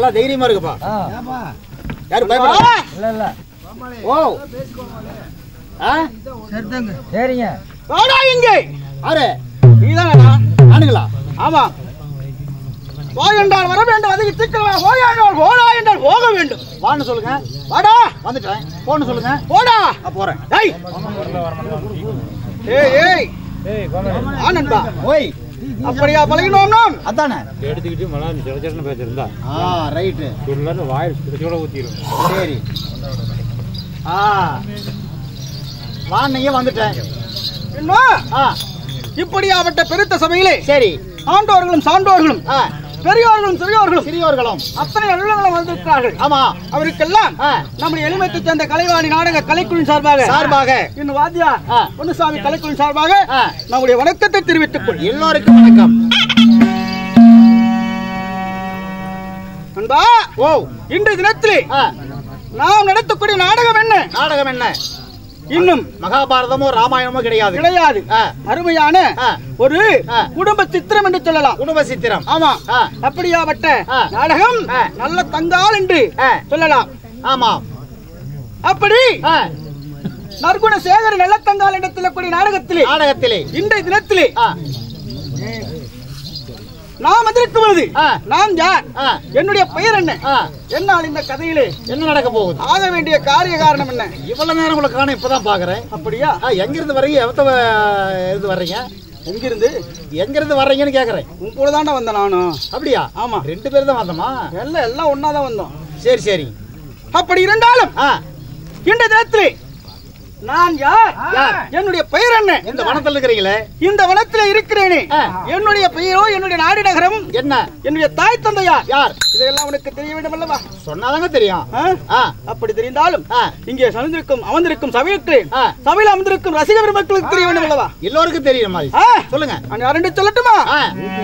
நல்லா தைரியமா இருக்குப்பா ஆ யாரு பயப்பட இல்ல இல்ல ஓ ஆ சரிங்க வாடா இங்கே ஆறு நீதானடா நானுங்களா ஆமா வா என்றால் வர வேண்டும் அதுக்கு சீக்கிரம் வா. போயா என்றால் போடா என்றால் போக வேண்டும் வான்னு சொல்லுங்க வாடா வந்துட்டேன் போன்னு சொல்லுங்க போடா நான் போறேன் ஏய் ஏய் ஏய் ஆனந்தா ஓய் அப்படியா பழகினோம் நாம் அதானே எடுத்துக்கிட்டு மலா சில சில பேசிருந்தா ஆ ரைட்டு சுடுலன்னு வாயில் சுட சுட ஊத்திடும் சரி ஆ வான்னீங்க வந்துட்டேன் இன்னும் ஆ இப்படியாப்பட்ட பெருத்த சபையிலே சரி ஆண்டோர்களும் சான்றோர்களும் ஆ பெரியோர்களும் சிறியோர்களும் சிறியோர்களும் அத்தனை நல்லவங்களும் வந்திருக்கிறார்கள் ஆமா அவருக்கெல்லாம் ஆ. நம்முடைய எளிமைக்கு சேர்ந்த கலைவாணி நாடக கலைக்குழுவின் சார்பாக சார்பாக இன்னும் வாத்தியா ஆ. பொன்னுசாமி கலைக்குழுவின் சார்பாக ஆ. நம்முடைய வணக்கத்தை தெரிவித்துக் கொள் எல்லோருக்கும் வணக்கம் நண்பா ஓ இன்றைய தினத்திலே ஆ நாம் நடத்தக்கூடிய நாடகம் என்ன நாடகம் என்ன இன்னும் மகாபாரதமோ ராமாயணமோ கிடையாது கிடையாது ஆ. அருமையான ஆ. ஒரு ஆ. குடும்ப சித்திரம் என்று சொல்லலாம் குடும்ப சித்திரம் ஆமா ஆ. அப்படியாப்பட்ட ஆ. நாடகம் ஆ. நல்ல தங்கால் என்று ஆ. சொல்லலாம் ஆமா அப்படி ஆ, நற்குண சேகர நல்லத்தங்கால் என்று சொல்லக்கூடிய நாடகத்திலே நாடகத்திலே இன்றைய தினத்திலே ஆ, நாம் வந்திருக்கும் பொழுது ஆ. நாம் யார் ஆ, என்னுடைய பெயர் என்ன ஆ, என்னால் இந்த கதையிலே என்ன நடக்க போகுது ஆக வேண்டிய காரிய காரணம் என்ன இவ்வளவு நேரம் உங்களை காண இப்பதான் பாக்குறேன் அப்படியா ஆ, எங்க இருந்து வர்றீங்க எவத்த வ- இருந்து வர்றீங்க எங்கிருந்து எங்க இருந்து வர்றீங்கன்னு கேக்குறேன் உன் கூட தாண்டா வந்தேன் நானும் அப்படியா ஆமா ரெண்டு பேரும் தான் வந்தோமா எல்லாம் எல்லாம் ஒன்னாதான் வந்தோம் சரி சரி அப்படி இருந்தாலும் ஆ இந்த தினத்திலே நான் யார் யார்? என்னுடைய பெயர் என்ன இந்த வனத்துல இருக்கிறீங்களே இந்த வனத்திலே இருக்கிறேனே ஆ. என்னுடைய பெயரோ என்னுடைய நாடு நகரம் என்ன என்னுடைய தாய் தந்தையா யார் இதெல்லாம் உனக்கு தெரிய வேண்டும் அல்லவா சொன்னாதாங்க தெரியும் ஆ? ஆ, அப்படி தெரிந்தாலும் ஆ. இங்கே சமைந்திருக்கும் அமர்ந்திருக்கும் சபைக்கு ஆ. சபையில் அமர்ந்திருக்கும் ரசிக பெருமக்களுக்கு தெரிய வேண்டும் அல்லவா எல்லோருக்கும் தெரியும் மாதிரி ஆ. சொல்லுங்க நான் யாரென்று சொல்லட்டுமா ஆ,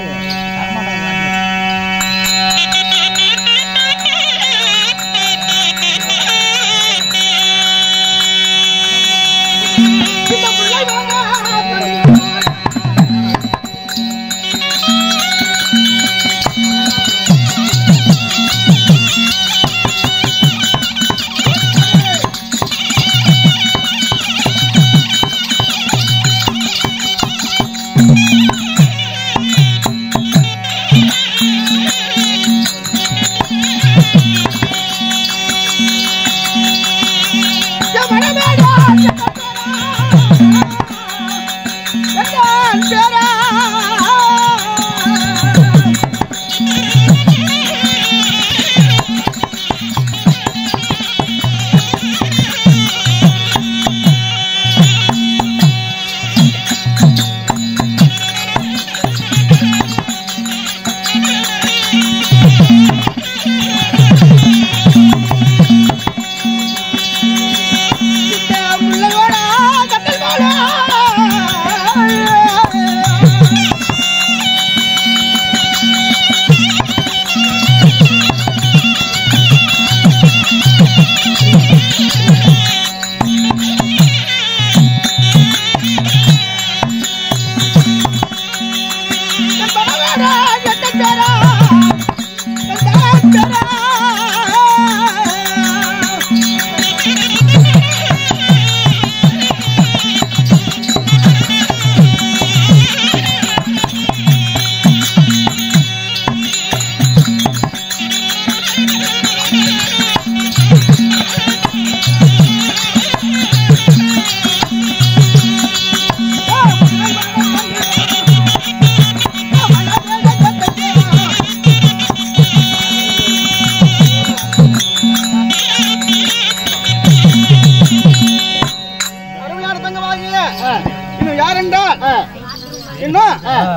அருமையான தங்கமாகிய இன்னும் யார் என்றால் இன்னும்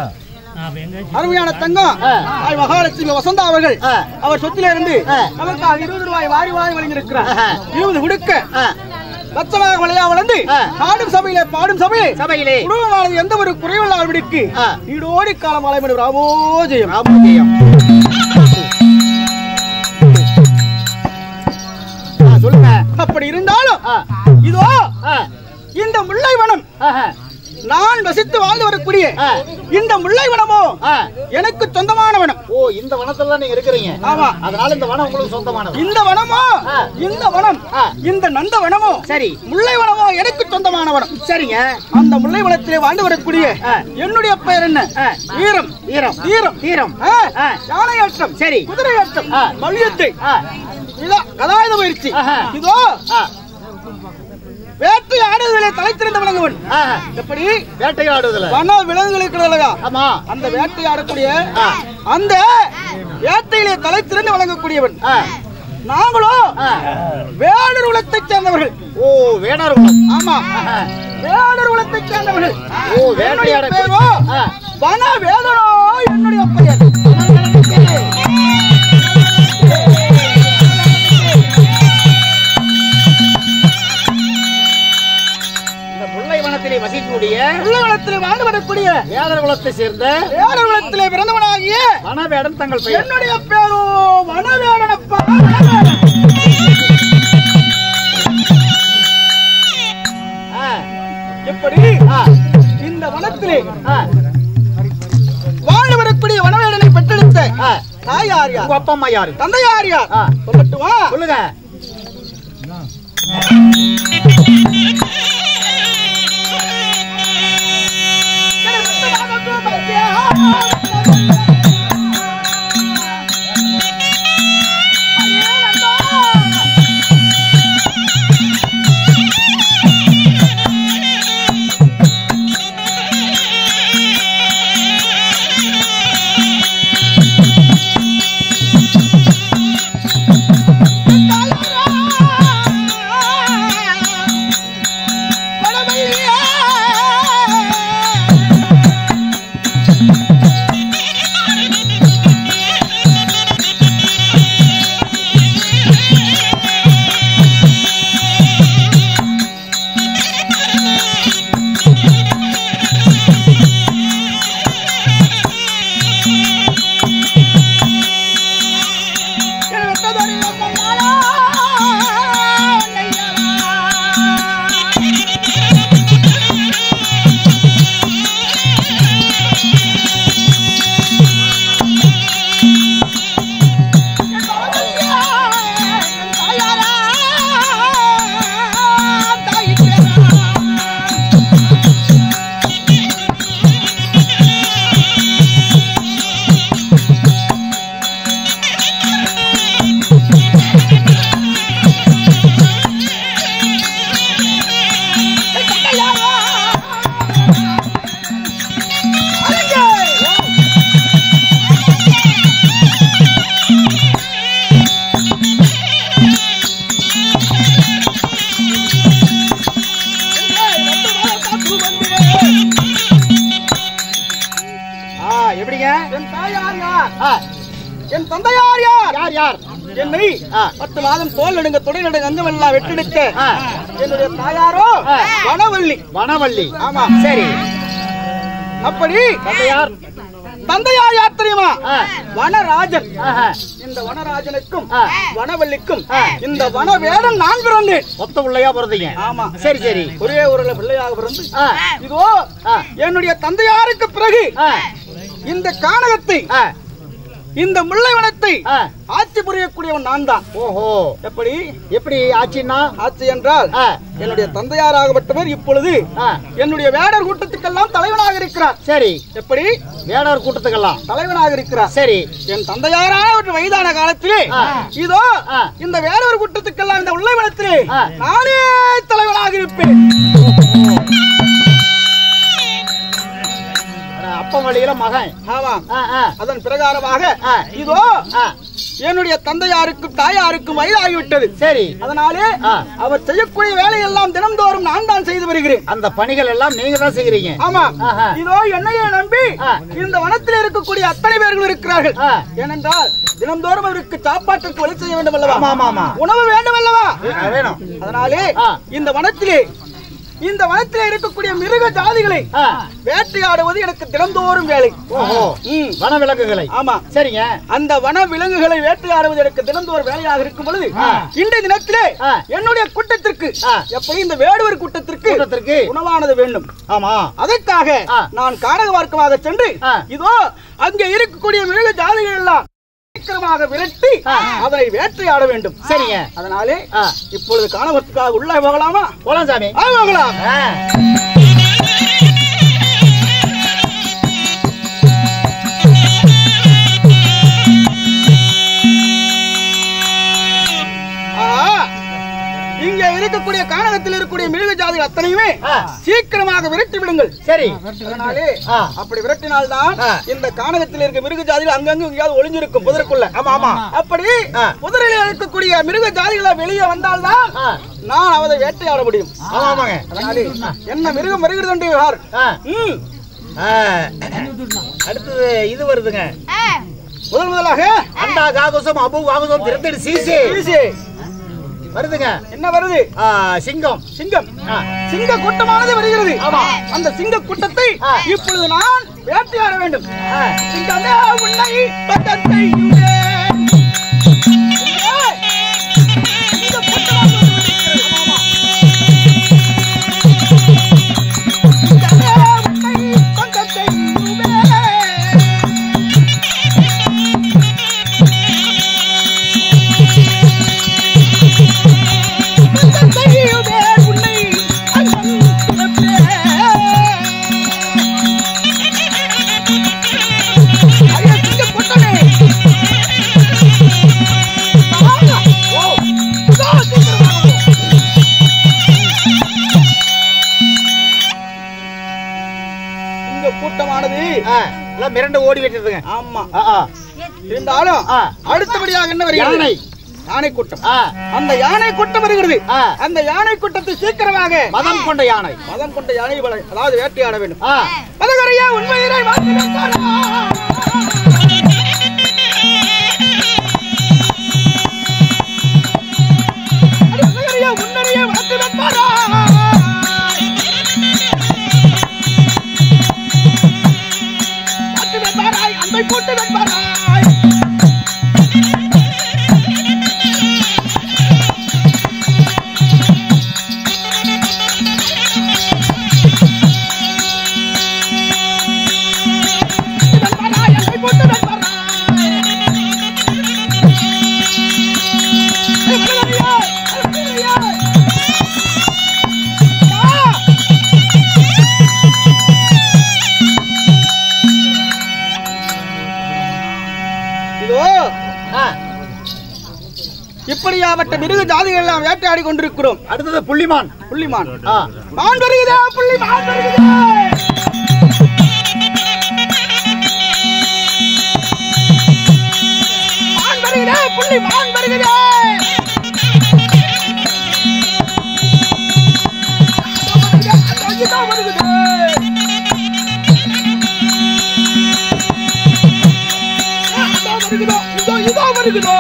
அருமையான தங்கம் தாய் மகாலட்சுமி வசந்தா அவர்கள் ஆ. அவர் சொத்தில இருந்து ஆ. நமக்காக இருபது ரூபாய் வாரி வாரி வழங்கியிருக்கிறார் ஆஹா. இருபது கொடுக்க ஆ, லட்சமாக மலையா வளர்ந்து ஆ. பாடும் சபையிலே பாடும் சபையிலே சபையிலே குடும்பமானது எந்த ஒரு குறைவில்லாதபடிக்கு ஆ. நீடோடி காலம் மலைமணி ராமோஜயம் ராமஜெயம் ஆ, சொல்லுங்க அப்படி இருந்தாலும் ஆ, இதோ ஆ, இந்த முல்லை வனம் ஆஹா, நான் வசித்து வாழ்ந்து வரக்கூடிய ஆ. இந்த முல்லை வனமோ ஆ. எனக்கு சொந்தமான வனம் ஓ இந்த வனத்துல தான் நீங்க இருக்கிறீங்க ஆமா. அதனால இந்த வனம் உங்களுக்கு சொந்தமானது இந்த வனமோ ஆ. இந்த வனம் ஆ. இந்த நந்த வனமோ சரி முல்லை வனமோ எனக்கு சொந்தமான வனம் சரிங்க அந்த முல்லை வனத்திலே வாழ்ந்து வரக்கூடிய ஆ. என்னுடைய பெயர் என்ன ஆ. வீரம் வீரம் வீரம் வீரம் ஆ. ஆ. யானையாட்டம் சரி. குதிரையாட்டம் ஆ. மல்யுத்தை ஆ. இதோ கதாயுத பயிற்சி ஆஹா. இதோ ஆ. வேட்டை ஆடுதலை தலைத்திருந்த விலங்குவன் ஆ. எப்படி வேட்டையாடுதல வன விலங்குகளுக்கு அழகா ஆமா அந்த வேட்டையாடக்கூடிய ஆ. அந்த வேட்டையிலே தலைத்திறந்து வழங்கக்கூடியவன் ஆ. நாங்களும் ஆ. வேடர் குலத்தைச் சேர்ந்தவர்கள் ஓ வேணார் குலம் ஆமா ஆஹா. வேடர் குலத்தைச் சேர்ந்தவர்கள் ஓ, வேட்டையாட- என்னுடைய பேரோ ஆ. வன வேதனோ என்னுடைய பெயர் இந்த முல்லை வனத்திலே வசிக்கக்கூடிய உள்ளவனத்தில் வாழ்ந்து வரக்கூடிய வேதர் குலத்தை சேர்ந்த வேடர் குலத்திலே பிறந்தவனாகிய வனவேடன் தங்கள் பெயர் என்னுடைய பேரோ வனவேடனப்பா வனவேடன். ஆ. இப்படி ஆ. இந்த வனத்திலே ஆ. வாழ வரக்கூடிய வனவேடனை பெற்றெடுத்த ஆ. தாயார் யார் உங்க அப்பா அம்மா யாரு தந்தையார் யார் ஆ. சொல்லட்டுமா சொல்லுங்க ஆ, எப்படிங்க என் தாயார் யார் ஆ, என் தந்தையார் யார் யார் யார் என்னை ஆ. பத்து மாதம் தோல் நடுங்க தொடை நடுங்க அங்கமெல்லாம் வெட்டெடுத்த ஆ. என்னுடைய தாயாரோ ஆ. வனவள்ளி வனவள்ளி ஆமா சரி அப்படி தந்தையார் தந்தையார் யார் தெரியுமா ஆ. வனராஜன் ஆஹா. இந்த வனராஜனுக்கும் ஆ. வனவல்லிக்கும் ஆ. இந்த வனவேடன் நான் பிறந்தேன் மொத்த உள்ளையா பிறந்தீங்க ஆமா சரி சரி ஒரே ஒரு பிள்ளையாக பிறந்து ஆ, இதோ ஆ. என்னுடைய தந்தையாருக்கு பிறகு ஆ, இந்த கானகத்தை ஆ, இந்த முல்லைவனத்தை ஆ. ஆட்சி புரியக்கூடியவன் நான் தான் ஓஹோ எப்படி எப்படி ஆச்சுன்னா ஆட்சி என்றால் ஆ, என்னுடைய தந்தையாராகப்பட்டவர் இப்பொழுது ஆ, என்னுடைய வேடர் கூட்டத்துக்கெல்லாம் தலைவனாக இருக்கிறார் சரி எப்படி வேடர் கூட்டத்துக்கெல்லாம் தலைவனாக இருக்கிறார் சரி என் தந்தையாரான ஒரு வயதான காலத்திலே ஆ. இதோ ஆ. இந்த வேறொரு கூட்டத்துக்கெல்லாம் இந்த உள்ளவனத்திலே ஆ. நானே தலைவனாக இருப்பேன் அட, அப்பன் வழியில மகன் ஆமாம் ஆ, ஆ, அதன் பிரகாரமாக ஆ. இதோ ஆ, என்னுடைய தந்தையாருக்கும் தாயாருக்கும் வயதாகிவிட்டது சரி அதனாலே ஆ. அவர் செய்யக்கூடிய வேலையெல்லாம் தினம்தோறும் நான் தான் செய்து வருகிறேன் அந்த பணிகள் எல்லாம் நீங்க தான் செய்யறீங்க ஆமா ஆஹா. இதோ என்னையே நம்பி ஆ. இந்த வனத்தில் இருக்கக்கூடிய அத்தனை பேர்கள் இருக்கிறார்கள் ஆ. ஏனென்றால் தினம்தோறும் அவருக்கு சாப்பாட்டுக்கு வழி செய்ய வேண்டும் அல்லவா ஆமா, ஆமா, ஆமா. உணவு வேண்டும் அல்லவா ஆ, வேணும் அதனாலே ஆ. இந்த வனத்திலே இந்த வனத்திலே இருக்கக்கூடிய மிருக ஜாதிகளை ஆ. வேட்டையாடுவது எனக்கு தினந்தோறும் வேலை ஓஹோ ம். வன விலங்குகளை ஆமா சரிங்க அந்த வன விலங்குகளை வேட்டையாடுவது எனக்கு தினந்தோறும் வேலையாக இருக்கும் பொழுது இன்றைய தினத்திலே ஆ. என்னுடைய கூட்டத்திற்கு ஆ. எப்படி இந்த வேடுவர் கூட்டத்திற்கு கூட்டத்திற்கு உணவானது வேண்டும் ஆமா அதற்காக ஆ. நான் காடக மார்க்கமாக சென்று ஆ. இதோ அங்கே இருக்கக்கூடிய மிருக ஜாதிகள் எல்லாம் சீக்கிரமாக விரட்டி ஆ. அதனை வேட்டையாட வேண்டும் சரிங்க அதனாலே ஆ. இப்பொழுது காணவதற்காக உள்ளே போகலாமா போலாம் சாமி ஆ, போகலாம் ஆ. ஆ, இங்கே இருக்கக்கூடிய காணகத்தில் இருக்கக்கூடிய மிருக ஜாதிகள் அத்தனையுமே ஆ. சீக்கிரமாக விரட்டி விடுங்கள் சரி அதனாலே ஆ. அப்படி விரட்டினால்தான் ஆ. இந்த காணகத்தில் இருக்க மிருக ஜாதிகள் அங்கங்க எங்கேயாவது ஒளிஞ்சிருக்கும் புதருக்குள்ள ஆமா ஆமா அப்படி ஆ. புதரில் இருக்கக்கூடிய மிருக ஜாதிகளை வெளியே வந்தால்தான் ஆ. நான் அவதை வேட்டையாட முடியும் ஆமா ஆமாங்க அதனாலே என்ன மிருகம் வருகிறது என்று யார் ஆ. ம். ஆ. அடுத்தது இது வருதுங்க முதல் முதலாக அண்டா காகுசம் அபு காகுசம் திருத்தடி சீசி வீசி. வருதுங்க என்ன வருது ஆ, சிங்கம் சிங்கம் ஆ. சிங்க கூட்டமானது வருகிறது ஆமா. அந்த சிங்க கூட்டத்தை ஆ. இப்பொழுது நான் வேட்டையாட வேண்டும் ஆ. சிங்கமே உன்னை பட்டத்தையுமே. சிங்கமே, சிங்க கூட்டமானது வருகிறது. ஆமா, ஆமா. சிங்கமே உன்னை பட்டத்தையுமே. பட்டத்தையுமே உன்னை அண்ணன் பிறப்பே. ஐயா, சிங்க கூட்டமே. வாங்க. ஓ, இதோ சீக்கிரம் வாங்க. சிங்க கூட்டமானது ஆ, எல்லாம் மிரண்டு ஓடி விட்டுருதுங்க ஆமா ஆ, ஆ. இருந்தாலும் ஆ. அடுத்தபடியாக என்ன வருகிறது யானை. யானை கூட்டம் ஆ, அந்த யானை கூட்டம் வருகிறது ஆ. அந்த யானை கூட்டத்தை சீக்கிரமாக மதம் கொண்ட யானை மதம் கொண்ட யானை வள- அதாவது வேட்டையாட வேண்டும் ஆ, பதகரையா உண்மையிலே வாக்கு வைத்தாரா? அடி பதகரையா உண்மையிலே வாக்கு வைத்தாரா? வாக்கு வைப்பாராய், அன்பை போட்டு வைப்பாராய். வைப்பாராய், அன்பை போட்டு வைப்பாராய். அடி பதகரையா, பதகரையா. ஆ! இதோ ஆ. இப்படியாப்பட்ட மிருக ஜாதிகள் எல்லாம் வேட்டையாடி கொண்டிருக்கிறோம் அடுத்தது புள்ளிமான் புள்ளிமான் ஆ, மான் வருகிறதா புள்ளி மான் வருகிறதா மான் வருகிறதா புள்ளி மான் வருகிறதா அதோ வருகுதா. அதோ வருகுதா. இதோ இதோ வருகுதா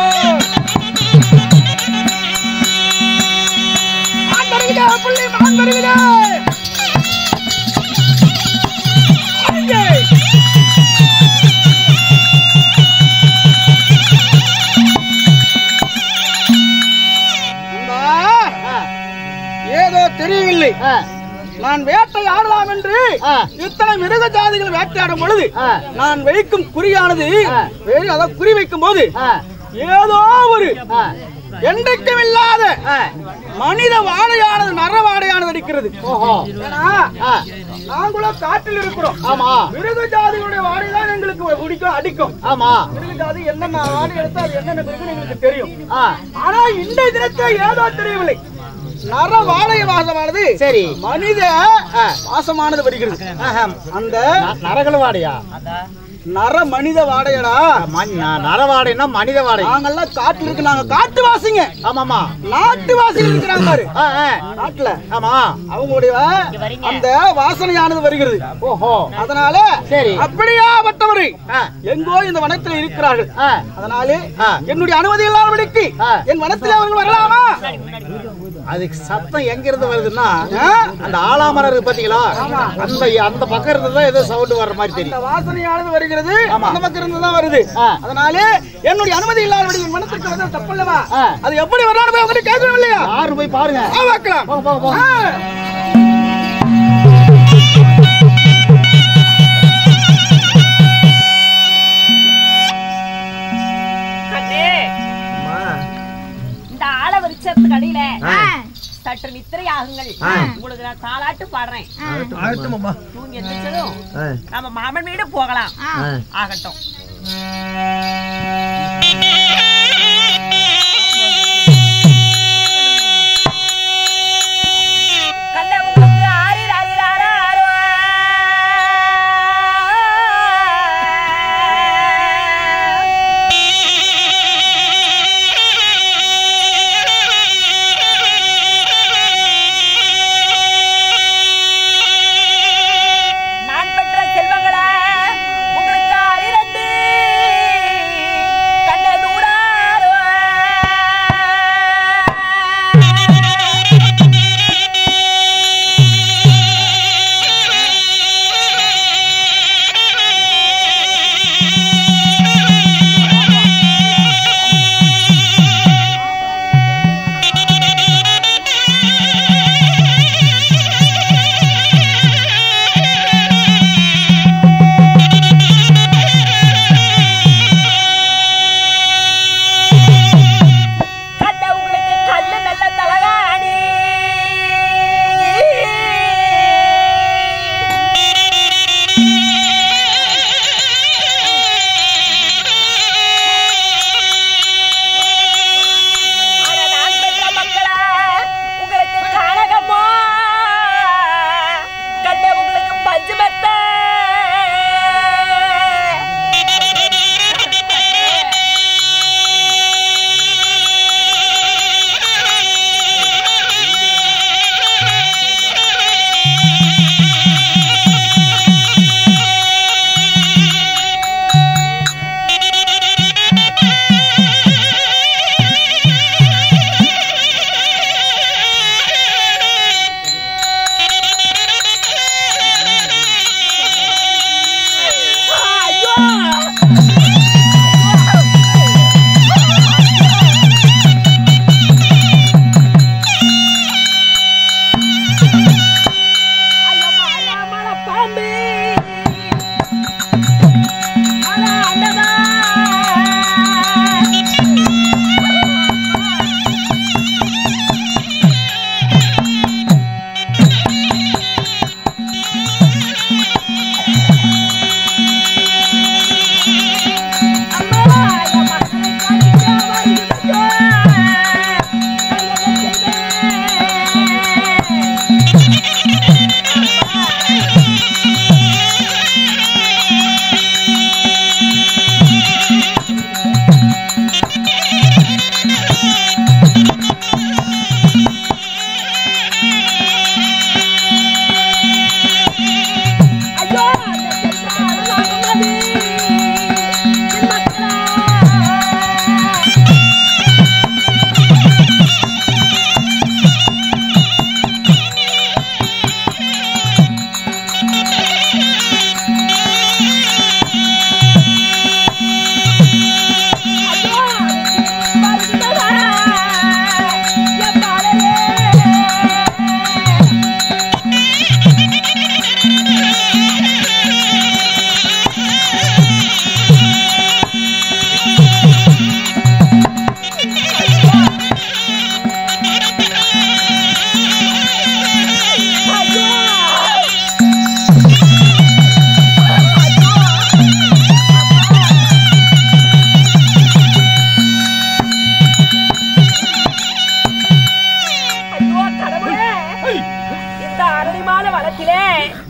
மான் வருகுதா புள்ளி மான் வருகுதா அங்கே. அம்மா, ஆ, ஏதோ தெரியவில்லை ஆ, நான் வேட்டை ஆடலாம் என்று ஆ. இத்தனை மிருக ஜாதிகள் வேட்டையாடும் பொழுது ஆ. நான் வைக்கும் குறியானது ஆ. வேறு அதாவது குறி வைக்கும் போது ஆ, ஏதோ ஒரு ஆ, என்றைக்கும் இல்லாத ஆ. மனித வாடையானது நர வாடையானது அடிக்கிறது ஓஹோ ஏன்னா ஆ, நாங்களும் காட்டில் இருக்கிறோம் ஆமா மிருக ஜாதிகளுடைய வாடை தான் எங்களுக்கு பிடிக்கும் அடிக்கும் ஆமா மிருக ஜாதி என்னென்ன வாடை எடுத்தா அது என்னென்ன மிருகம் எங்களுக்கு தெரியும் ஆ, ஆனா இந்த தினத்தை ஏதோ தெரியவில்லை நர வாடை வாசமானது சரி மனித ஆ. வாசமானது வருகிறது ஆஹம். அந்த ந- நரகல வாடையா நர மனித வாடையடா மண்- ந- நரவாடைன்னா மனித வாடை நாங்கெல்லாம் காட்டுல இருக்கு நாங்க காட்டுவாசிங்க ஆமாமா நாட்டு வாசிகள் இருக்கிறாங்க பாரு ஆ, ஆ. நாட்டுல ஆமா அவங்களுடைய அந்த வாசனையானது வருகிறது ஓஹோ அதனால சரி. அப்படியாப்பட்டவரை ஆ. எங்கோ இந்த வனத்தில் இருக்கிறார்கள் ஆ. அதனாலே ஆ. என்னுடைய அனுமதி இல்லாதபடிக்கு ஆ. என் வனத்தில் அவர்கள் வரலாமா அதுக்கு சத்தம் எங்க இருந்து வருதுன்னா ஆ? அந்த ஆலாமரம் இருக்கு பாத்தீங்களா அந்த அந்த பக்கம் இருந்து தான் ஏதோ சவுண்ட் வர்ற மாதிரி இந்த தெரியும் வாசனையானது வருகிறது ஆமா. அந்த பக்கம் இருந்து தான் வருது ஆ. அதனாலே என்னுடைய அனுமதி இல்லாதபடி என் வனத்திற்கு வந்து தப்பல்லவா ஆ. அது எப்படி வரலான்னு போய் அவங்ககிட்ட கேட்கணும் இல்லையா யாரும் போய் பாருங்க ஆ, பார்க்கலாம் போங்க, போங்க, போங்க. ஆ. கண்ணே இந்த ஆள விருட்சத்துக்கு அடியில சற்று நித்திரை ஆகுங்கள் உங்களுக்கு நான் தாலாட்டு பாடுறேன் தூங்கி எந்திரிச்சதும் நம்ம மாமன் வீடு போகலாம் ஆகட்டும் கண்ணே, உங்களுக்கு ஆரிர் ஆரிர் ஆராரோ. நான் பெற்ற செல்வங்களா உங்களுக்கு அரிரண்டு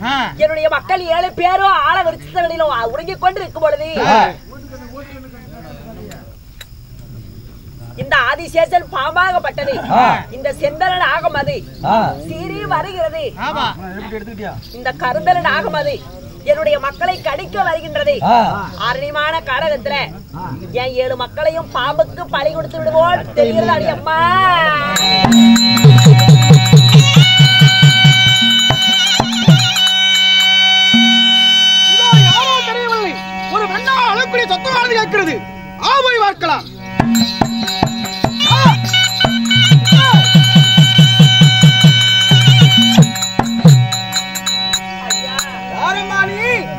என்னுடைய மக்கள் ஏழு பேரும் ஆழ விருச்சங்களிலும் உறங்கிக் கொண்டு இருக்கும் பொழுது இந்த ஆதிசேஷன் பாம்பாகப்பட்டது இந்த செந்தரன் ஆகும் அது சீறி வருகிறது இந்த கருந்தரன் ஆகும் அது என்னுடைய மக்களை கடிக்க வருகின்றது அருணிமான காரகத்துல என் ஏழு மக்களையும் பாம்புக்கு பழி கொடுத்து விடுவோம் தெரிகிறது அடி அம்மா இதோ யாரோ தெரியவில்லை ஒரு வெண்ணா அழக்கூடிய சத்தமானது கேட்கிறது ஆவை பார்க்கலாம் ஆ! ஆ! ஐயா, யாரம்மா நீ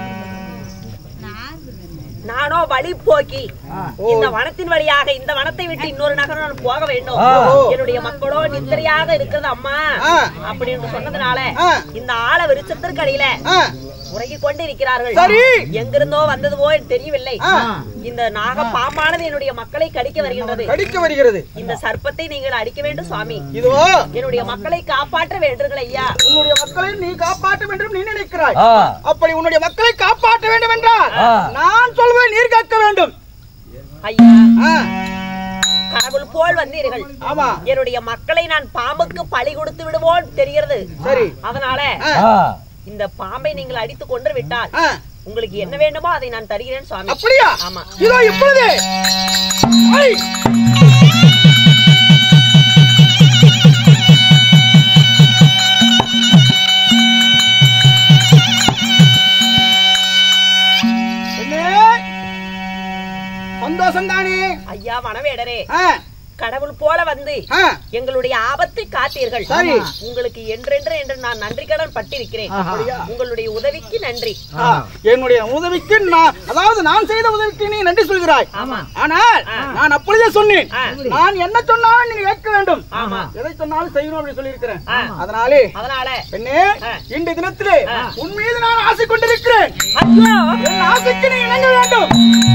நானோ வழி போக்கி இந்த வனத்தின் வழியாக இந்த வனத்தை விட்டு இன்னொரு நகரம் நான் போக வேண்டும் என்னுடைய மக்களோ நித்திரையாக இருக்கிறது அம்மா ஆ. அப்படின்னு சொன்னதுனால ஆ. இந்த ஆழ விருச்சத்திற்கு அடியில ஆ, உறங்கிக் கொண்டு இருக்கிறார்கள் சரி. எங்கிருந்தோ வந்ததுவோ தெரியவில்லை ஆ. இந்த நாக பாம்பானது என்னுடைய மக்களை கடிக்க வருகின்றது கடிக்க வருகிறது இந்த சர்ப்பத்தை நீங்கள் அடிக்க வேண்டும் சுவாமி இதோ என்னுடைய மக்களை காப்பாற்ற வேண்டுங்கள் ஐயா உன்னுடைய மக்களை நீ காப்பாற்ற வேண்டும் நீ நினைக்கிறாய் அப்படி உன்னுடைய மக்களை காப்பாற்ற வேண்டும் என்றால் நான் சொல்வேன் நீர் கேட்க வேண்டும் ஐயா ஆ, கடவுள் போல் வந்தீர்கள் ஆமா என்னுடைய மக்களை நான் பாம்புக்கு பழி கொடுத்து விடுவோம் தெரிகிறது சரி. அதனால ஆ, இந்த பாம்பை நீங்கள் அடித்து கொண்டு விட்டால் ஆ, உங்களுக்கு என்ன வேண்டுமோ அதை நான் தருகிறேன் சுவாமி அப்படியா ஆமா இதோ இப்பொழுது ஐ! பெண்ணே, சந்தோஷம் தானே ஐயா வனவேடரே ஆ, கடவுள் போல வந்து ஆ, எங்களுடைய ஆபத்தை காத்தீர்கள் சரி. உங்களுக்கு என்றென்று என்று நான் நன்றி கடன் பட்டிருக்கிறேன் அப்படியா? உங்களுடைய உதவிக்கு நன்றி ஆ, என்னுடைய உதவிக்கு நான் அதாவது நான் செய்த உதவிக்கு நீ நன்றி சொல்கிறாய் ஆமா ஆனால் நான் அப்பொழுதே சொன்னேன் ஆ. நான் என்ன சொன்னாலும் நீ கேட்க வேண்டும் ஆமா. எதை சொன்னாலும் செய்யணும் அப்படின்னு சொல்லியிருக்கிறேன் ஆ. அதனாலே அதனால பெண்ணே ஆ. இன்று தினத்திலே உன் மீது நான் ஆசை கொண்டிருக்கிறேன் ஐயோ என் ஆசைக்கு நீ இணங்க வேண்டும்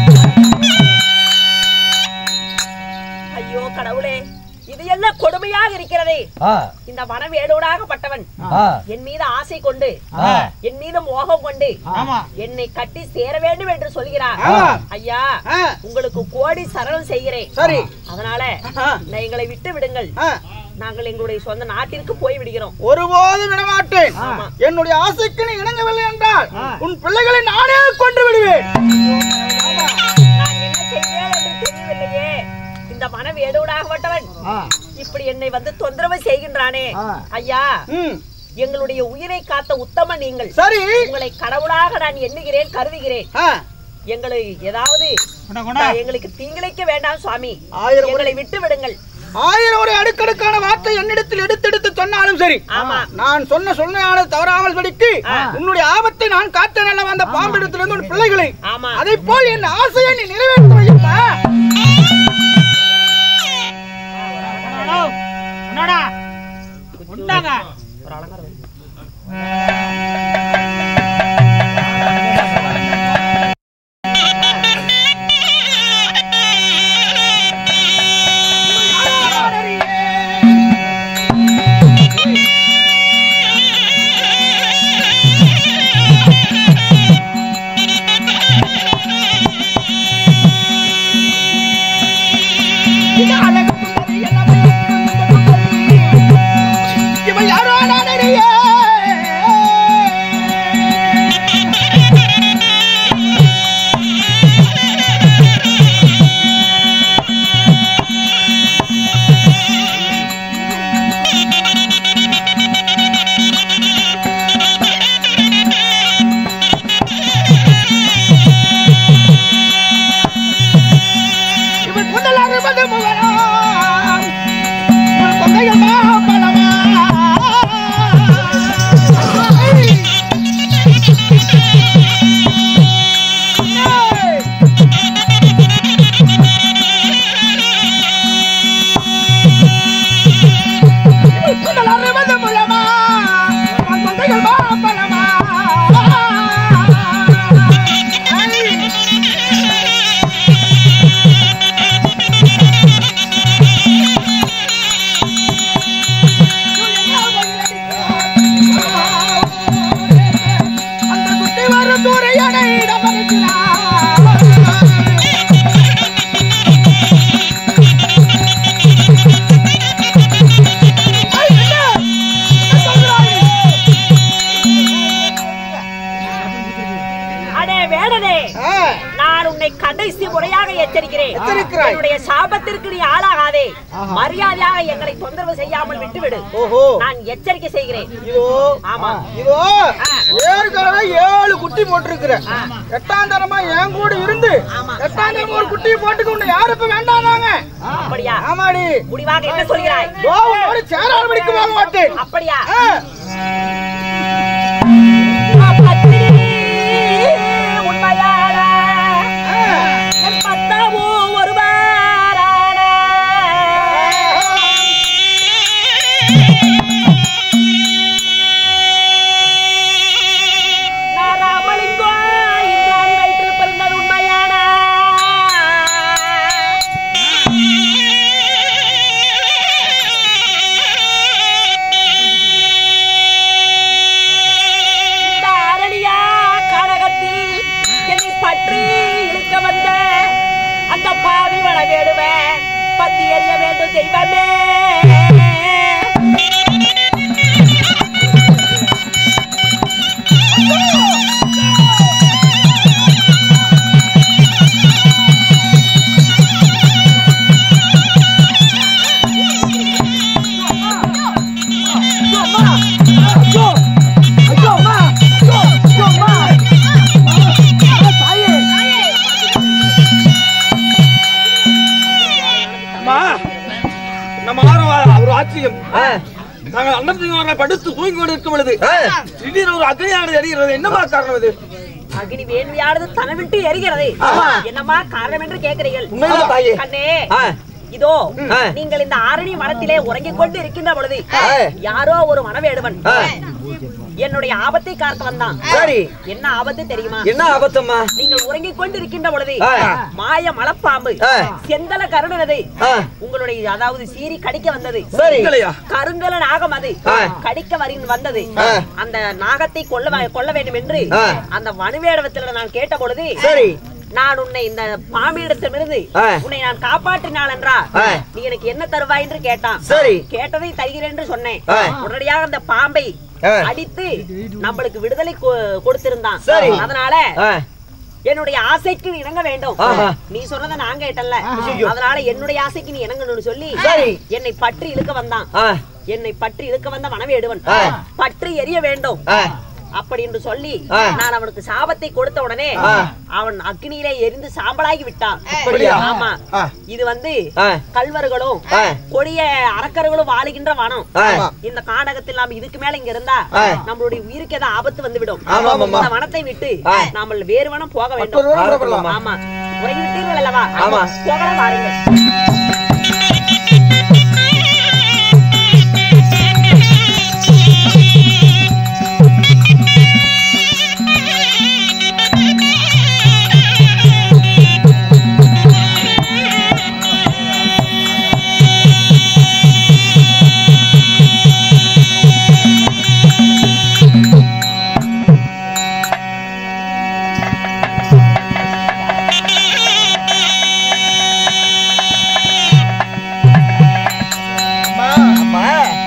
ஐயோ கடவுளே இது என்ன கொடுமையாக இருக்கிறதே இந்த வனவேடோடாகப்பட்டவன் என் மீது ஆசை கொண்டு என் மீது மோகம் கொண்டு என்னை கட்டி சேர வேண்டும் என்று சொல்கிறார் ஆமா. ஐயா ஆ, உங்களுக்கு கோடி சரணம் செய்கிறேன் சரி அதனால ஆ. நான் எங்களை விட்டு விடுங்கள் ஆ, நாங்கள் எங்களுடைய சொந்த நாட்டிற்கு போய் விடுகிறோம் ஒருபோதும் விடமாட்டேன் ஆமா. என்னுடைய ஆசைக்கு நீ இணங்கவில்லை என்றால் உன் பிள்ளைகளை நானே கொண்டு விடுவேன் நான் என்ன செய்வேன் என்று தெரியவில்லையே இந்த மனவேடோடாகப்பட்டவன் இப்படி என்னை வந்து தொந்தரவு செய்கின்றானே ஐயா ம், எங்களுடைய உயிரை காத்த உத்தம நீங்கள் சரி உங்களை கடவுளாக நான் எண்ணுகிறேன் கருதுகிறேன் ஆ, எங்களை ஏதாவது எங்களுக்கு தீங்கிழைக்க வேண்டாம் சுவாமி ஆயிரம் எங்களை விட்டு விடுங்கள் ஆயிரம் ஒரு அடுக்கடுக்கான வார்த்தை என்னிடத்தில் எடுத்தெடுத்து சொன்னாலும் சரி ஆமா நான் சொன்ன சொன்ன தவறாமல் படிக்கு உன்னுடைய ஆபத்தை நான் காத்தேன் அல்லவா அந்த பாம்பிடத்திலிருந்து உன் பிள்ளைகளை ஆமா அதை போல் என் ஆசையை நீ நிறைவேற்ற வைப்பா இவன் யாரோ நான் அறிய எச்சரிக்கிறேன் எச்சரிக்கிறாய். என்னுடைய சாபத்திற்கு நீ ஆளாகாதே மரியாதையாக எங்களை தொந்தரவு செய்யாமல் விட்டுவிடு ஓஹோ நான் எச்சரிக்கை செய்கிறேன் இதோ ஆமா இதோ ஏற்கனவே ஏழு குட்டி போட்டிருக்கிற எட்டாம் தரமா என் கூட இருந்து ஆமா. எட்டாம் தரமா ஒரு குட்டியை போட்டுக்க உன்னை யாரு இப்ப வேண்டானாங்க அப்படியா ஆமாடி முடிவாக என்ன சொல்கிறாய் இதோ உன்னோட சேரால் படிக்க போக மாட்டேன் அப்படியா ஆ, பத்தினி உண்மையான ஆ. என் பத்தாவோ ஒருவரான நான் ராமலிங்கோ இந்திராணி வயிற்றில் பிறந்தது உண்மையான இந்த அரணியா கழகத்தில் என்னை பற்றி இழுக்க வந்த அந்த பாவி வள வேடுவேன் பத்தி எறிய வேண்டும் தெய்வமே அம்மா, நம்ம ஆரம் ஒரு ஆச்சரியம் நாங்கள் அன்னத்தின் படுத்து தூங்கி கொண்டு இருக்கும் பொழுது திடீர்னு ஒரு அக்னியானது அடிக்கிறது என்னமா காரணம் இது அக்னி வேண்மையானது தன விட்டு எரிகிறது என்னம்மா காரணம் என்று கேட்கிறீர்கள் உண்மைதான் தாயே. கண்ணே இதோ நீங்கள் இந்த ஆரணி மரத்திலே உறங்கிக் கொண்டு இருக்கின்ற பொழுது யாரோ ஒரு மனவேடுவன் என்னுடைய ஆபத்தை காக்க வந்தான் சரி. என்ன ஆபத்து தெரியுமா என்ன ஆபத்தம்மா நீங்கள் உறங்கிக் கொண்டு இருக்கின்ற பொழுது ஆ. மாய மலப்பாம்பு ஆ. செந்தல கருணனது ஆ. உங்களுடைய அதாவது சீறி கடிக்க வந்தது சரி இல்லையா? கருங்கல நாகம் அது ஆ. கடிக்க வரி வந்தது ஆ. அந்த நாகத்தை கொல்ல வ- கொல்ல வேண்டும் என்று ஆ. அந்த வனுவேடவத்தில் நான் கேட்ட பொழுது சரி நான் உன்னை இந்த பாம்பியிடத்திலிருந்து ஆ. உன்னை நான் காப்பாற்றினாள் என்றா ஆ. நீ எனக்கு என்ன தருவாய் என்று கேட்டான் சரி. கேட்டதை தருகிறேன் என்று சொன்னேன் ஆ. உடனடியாக அந்த பாம்பை ஆ. அடித்து நம்மளுக்கு விடுதலை கொ- கொடுத்திருந்தான் சரி. அதனால ஆ, என்னுடைய ஆசைக்கு நீ இணங்க வேண்டும் ஆஹா. நீ சொன்னதை நான் கேட்டல அதனால என்னுடைய ஆசைக்கு நீ இணங்கணும்னு சொல்லி சரி. என்னை பற்றி இழுக்க வந்தான் ஆ, என்னை பற்றி இழுக்க வந்த மனவேடுவன் ஆ. பற்றி எரிய வேண்டும் ஆ, அப்படி என்று சொல்லி ஆ. நான் அவனுக்கு சாபத்தை கொடுத்த உடனே ஆ. அவன் அக்னியிலே எரிந்து சாம்பலாகி விட்டான் அப்படியா? ஆமா ஆ. இது வந்து ஆ. கல்வர்களும் ஆ. கொடிய அரக்கர்களும் வாழுகின்ற வனம் ஆ. இந்த காண்டகத்தில் நாம இதுக்கு மேல இங்க இருந்தா ஆ. நம்மளுடைய உயிருக்கு ஏதாவது ஆபத்து வந்து விடும் ஆமா, ஆமா. இந்த வனத்தை விட்டு ஆ. நாம வேறு வனம் போக மற்றொரு வேண்டும் வனம் புறப்படலாமா? ஆமா உறங்கி விட்டீர்கள் அல்லவா ஆமா. போகலாம் வாருங்கள் அம்மா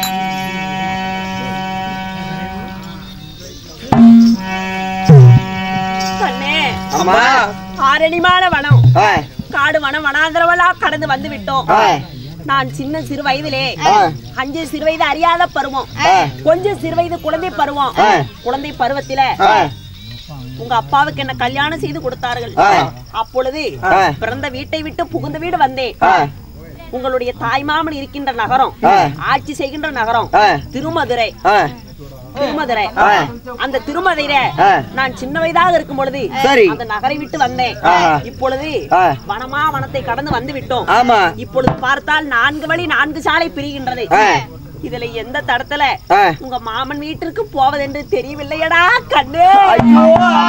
கண்ணே அம்மா ஆரணிமான வனம் ஆ, காடு வனம் வனாந்திரவலா கடந்து வந்து விட்டோம் ஆ. நான் சின்ன சிறு வயதிலே ஆ. அஞ்சு சிறு வயது அறியாத பருவம் ஆ. கொஞ்சம் சிறு வயது குழந்தை பருவம் ஆ. குழந்தை பருவத்தில ஆ, உங்க அப்பாவுக்கு என்ன கல்யாணம் செய்து கொடுத்தார்கள் ஆ. அப்பொழுது ஆ. பிறந்த வீட்டை விட்டு புகுந்த வீடு வந்தேன் ஆ. உங்களுடைய தாய்மாமன் இருக்கின்ற நகரம் ஆ. ஆட்சி செய்கின்ற நகரம் ஆ. திருமதுரை ஆ, திருமதுரை ஆ. அந்த திருமதுரையில ஆ. நான் சின்ன வயதாக இருக்கும் பொழுது சரி. அந்த நகரை விட்டு வந்தேன் ஆஹா. இப்பொழுது ஆ. வனமா வனத்தை கடந்து வந்து விட்டோம் ஆமா இப்பொழுது பார்த்தால் நான்கு வழி நான்கு சாலை பிரிகின்றது ஆ. இதுல எந்த தடத்துல ஆ. உங்க மாமன் வீட்டிற்கு போவதென்று தெரியவில்லையடா கண்ணு ஐயோ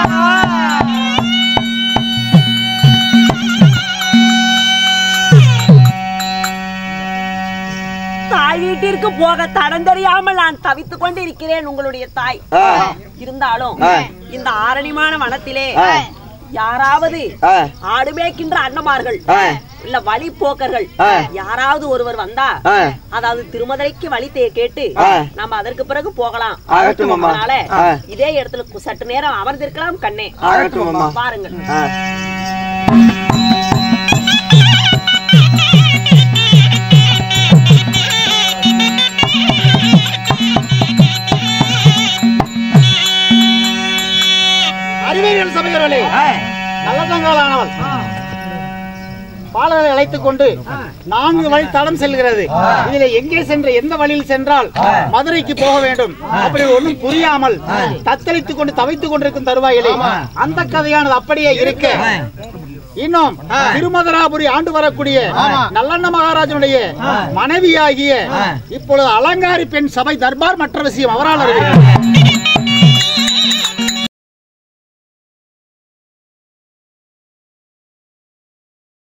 தாய் வீட்டிற்கு போக தடம் தெரியாமல் நான் தவித்துக் கொண்டு இருக்கிறேன் உங்களுடைய தாய் ஆ. இருந்தாலும் ஆ. இந்த ஆரணிமான வனத்திலே ஆ. யாராவது ஆ. ஆடு மேய்க்கின்ற அண்ணமார்கள் ஆ. இல்ல வழி போக்கர்கள் ஆ. யாராவது ஒருவர் வந்தா ஆ. அதாவது திருமதுரைக்கு வழி தே- கேட்டு ஆ. நம்ம அதற்கு பிறகு போகலாம் ஆகட்டும் அம்மா. அதனால ஆ. இதே இடத்துல கு- சற்று நேரம் அமர்ந்திருக்கலாம் கண்ணே ஆகட்டும் அம்மா. பாருங்கள் ஆ. அறிவியல் சபையர்களே நல்லதங்காலானவள் பாலனை அழைத்துக் கொண்டு நான்கு வழி தடம் செல்கிறது இதில் எங்கே சென்று எந்த வழியில் சென்றால் மதுரைக்கு போக வேண்டும் அப்படி ஒண்ணும் புரியாமல் தத்தளித்துக் கொண்டு தவித்துக் கொண்டிருக்கும் தருவாயிலே அந்த கதையானது அப்படியே இருக்க இன்னும் திருமதராபுரி ஆண்டு வரக்கூடிய நல்லண்ண மகாராஜனுடைய மனைவியாகிய இப்பொழுது அலங்காரி பெண் சபை தர்பார் மற்ற விஷயம் அவரால் அறிவிக்கிறார்